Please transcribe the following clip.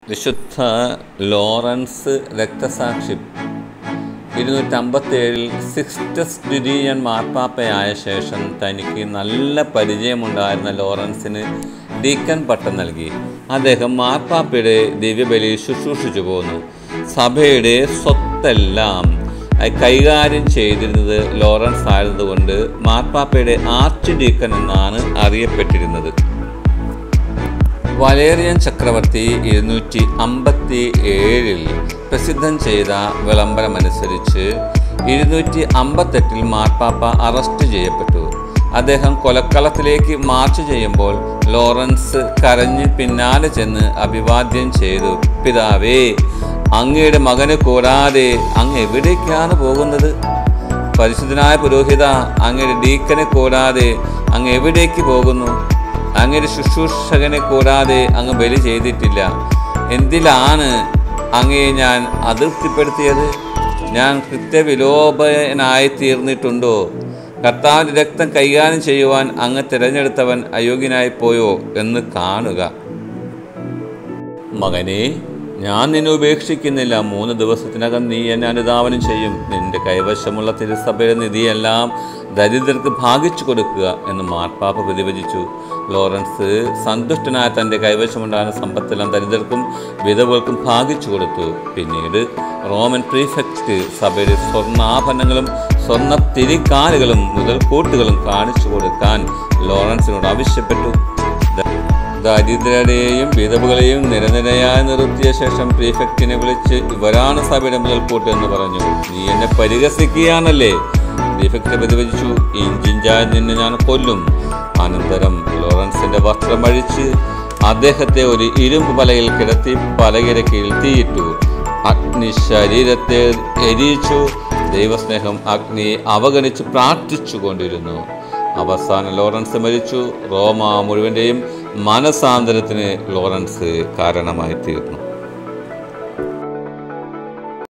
വിശുദ്ധ ലോറൻസ് രക്തസാക്ഷി ഇരുന്നൂറ്റമ്പത്തേഴിൽ സിക്സ്റ്റസ് ദ്വിതീയൻ മാർപ്പാപ്പയായ ശേഷം തനിക്ക് നല്ല പരിചയമുണ്ടായിരുന്ന ലോറൻസിന് ഡീക്കൻ പട്ടം നൽകി അദ്ദേഹം മാർപ്പാപ്പയുടെ ദിവ്യബലി ശുശ്രൂഷിച്ചു പോന്നു സഭയുടെ സ്വത്തെല്ലാം കൈകാര്യം ചെയ്തിരുന്നത് ലോറൻസ് ആയതുകൊണ്ട് മാർപ്പാപ്പയുടെ ആർച്ച് ഡീക്കൻ എന്നാണ് അറിയപ്പെട്ടിരുന്നത് വലേറിയൻ ചക്രവർത്തി ഇരുന്നൂറ്റി അമ്പത്തി ഏഴിൽ പ്രസിദ്ധം ചെയ്ത വിളംബരമനുസരിച്ച് ഇരുന്നൂറ്റി അമ്പത്തെട്ടിൽ മാർപ്പാപ്പ അറസ്റ്റ് ചെയ്യപ്പെട്ടു അദ്ദേഹം കൊലക്കളത്തിലേക്ക് മാർച്ച് ചെയ്യുമ്പോൾ ലോറൻസ് കരഞ്ഞ് പിന്നാലെ ചെന്ന് അഭിവാദ്യം ചെയ്തു പിതാവേ അങ്ങയുടെ മകന് കൂടാതെ അങ്ങ് എവിടേക്കാണ് പോകുന്നത് പരിശുദ്ധനായ പുരോഹിത അങ്ങയുടെ ഡീക്കനെ കൂടാതെ അങ്ങ് എവിടേക്ക് പോകുന്നു അങ്ങയുടെ ശുശ്രൂഷകനെ കൂടാതെ അങ്ങ് ബലി ചെയ്തിട്ടില്ല എന്തിലാണ് അങ്ങയെ ഞാൻ അതൃപ്തിപ്പെടുത്തിയത് ഞാൻ കൃത്യവിലോപനായി തീർന്നിട്ടുണ്ടോ കർത്താവിൻ്റെ രക്തം കൈകാര്യം ചെയ്യുവാൻ അങ്ങ് തിരഞ്ഞെടുത്തവൻ അയോഗ്യനായി പോയോ എന്ന് കാണുക മകനെ ഞാൻ നിന്നെ ഉപേക്ഷിക്കുന്നില്ല മൂന്ന് ദിവസത്തിനകം നീ എന്നെ അനുധാവനം ചെയ്യും നിന്റെ കൈവശമുള്ള തിരുസഭയുടെ നിധിയെല്ലാം ദരിദ്രർക്ക് ഭാഗിച്ചു കൊടുക്കുക എന്ന് മാർപ്പാപ്പ പ്രതിവചിച്ചു ലോറൻസ് സന്തുഷ്ടനായ തൻ്റെ കൈവശമുണ്ടാകുന്ന സമ്പത്തെല്ലാം ദരിദ്രർക്കും വിധവകൾക്കും ഭാഗിച്ചു കൊടുത്തു പിന്നീട് റോമൻ പ്രീഫെക്റ്റ് സഭയുടെ സ്വർണ്ണാഭരണങ്ങളും സ്വർണ്ണ തിരിക്കാലുകളും മുതൽക്കൂട്ടുകളും കാണിച്ചു കൊടുക്കാൻ ലോറൻസിനോട് ആവശ്യപ്പെട്ടു ദരിദ്രരെയും വിധവുകളെയും നിരനിരയായി നിർത്തിയ ശേഷം പ്രീഫെക്റ്റിനെ വിളിച്ച് ഇവരാണ് സഭയുടെ മുതൽക്കൂട്ട് എന്ന് പറഞ്ഞു നീ എന്നെ പരിഹസിക്കുകയാണല്ലേ പ്രീഫെക്റ്റ് പ്രതിവചിച്ചു ഇഞ്ചിഞ്ചായി നിന്നെ ഞാൻ കൊല്ലും അനന്തരം ലോറൻസിന്റെ വസ്ത്രം അഴിച്ച് അദ്ദേഹത്തെ ഒരു ഇരുമ്പ് പലയിൽ കിടത്തി പലകര കീഴിൽ തീയിട്ടു അഗ്നി ശരീരത്തെ എരിയിച്ചു ദൈവസ്നേഹം അഗ്നിയെ അവഗണിച്ച് പ്രാർത്ഥിച്ചു കൊണ്ടിരുന്നു അവസാനം ലോറൻസ് മരിച്ചു റോമ മുഴുവൻ്റെയും മനസാന്തരത്തിന് ലോറൻസ് കാരണമായി തീർന്നു